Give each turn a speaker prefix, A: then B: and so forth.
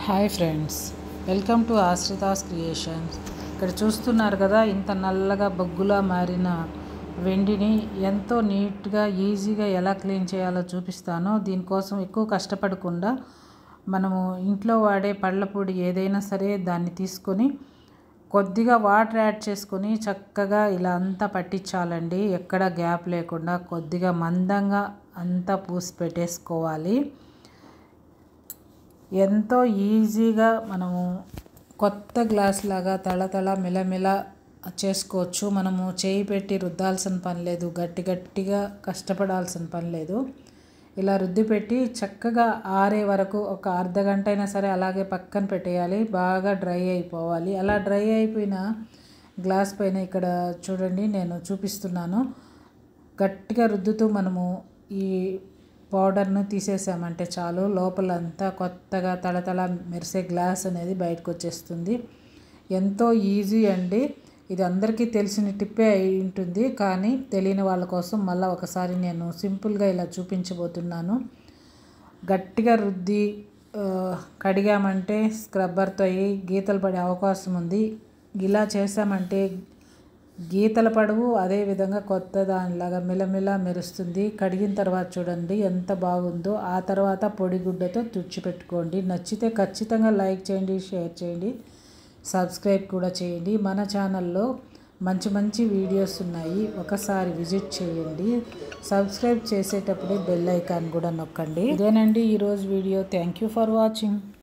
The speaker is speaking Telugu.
A: hi friends welcome to Ashrita's creations ఇక్కడ చూస్తున్నారు కదా ఇంత నల్లగా బొగ్గులా మారిన వెండిని ఎంతో నీట్గా ఈజీగా ఎలా క్లీన్ చేయాలో చూపిస్తాను దీనికోసం ఎక్కువ కష్టపడకుండా మనము ఇంట్లో వాడే పళ్ళ పొడి ఏదైనా సరే దాన్ని తీసుకొని కొద్దిగా వాటర్ యాడ్ చేసుకొని చక్కగా ఇలా అంతా పట్టించాలండి ఎక్కడ గ్యాప్ లేకుండా కొద్దిగా మందంగా అంతా పూసి పెట్టేసుకోవాలి ఎంతో ఈజీగా మనము కొత్త గ్లాస్ లాగా తళతళ మెలమెల చేసుకోవచ్చు మనము చేయి పెట్టి రుద్దాల్సిన పని లేదు గట్టి గట్టిగా కష్టపడాల్సిన పని లేదు ఇలా రుద్ది పెట్టి చక్కగా ఆరే వరకు ఒక అర్ధ గంట అయినా సరే అలాగే పక్కన పెట్టేయాలి బాగా డ్రై అయిపోవాలి అలా డ్రై అయిపోయిన గ్లాస్ పైన ఇక్కడ చూడండి నేను చూపిస్తున్నాను గట్టిగా రుద్దుతూ మనము ఈ పౌడర్ను తీసేసామంటే చాలు లోపలంతా కొత్తగా తళతళ మెరిసే గ్లాస్ అనేది బయటకు వచ్చేస్తుంది ఎంతో ఈజీ అండి ఇది అందరికీ తెలిసిన టిప్పే అయి ఉంటుంది కానీ తెలియని వాళ్ళ కోసం మళ్ళీ ఒకసారి నేను సింపుల్గా ఇలా చూపించబోతున్నాను గట్టిగా రుద్ది ఆ, కడిగామంటే స్క్రబ్బర్తో అయ్యి గీతలు పడే అవకాశం ఉంది ఇలా చేసామంటే గీతలు పడవు అదేవిధంగా కొత్త దానిలాగా మిలమిల మెరుస్తుంది కడిగిన తర్వాత చూడండి ఎంత బాగుందో ఆ తర్వాత పొడిగుడ్డతో తుడిచిపెట్టుకోండి నచ్చితే ఖచ్చితంగా లైక్ చేయండి షేర్ చేయండి సబ్స్క్రైబ్ కూడా చేయండి మన ఛానల్లో మంచి మంచి వీడియోస్ ఉన్నాయి ఒకసారి విజిట్ చేయండి సబ్స్క్రైబ్ చేసేటప్పుడే బెల్ ఐకాన్ కూడా నొక్కండి ఇదేనండి ఈరోజు video thank you for watching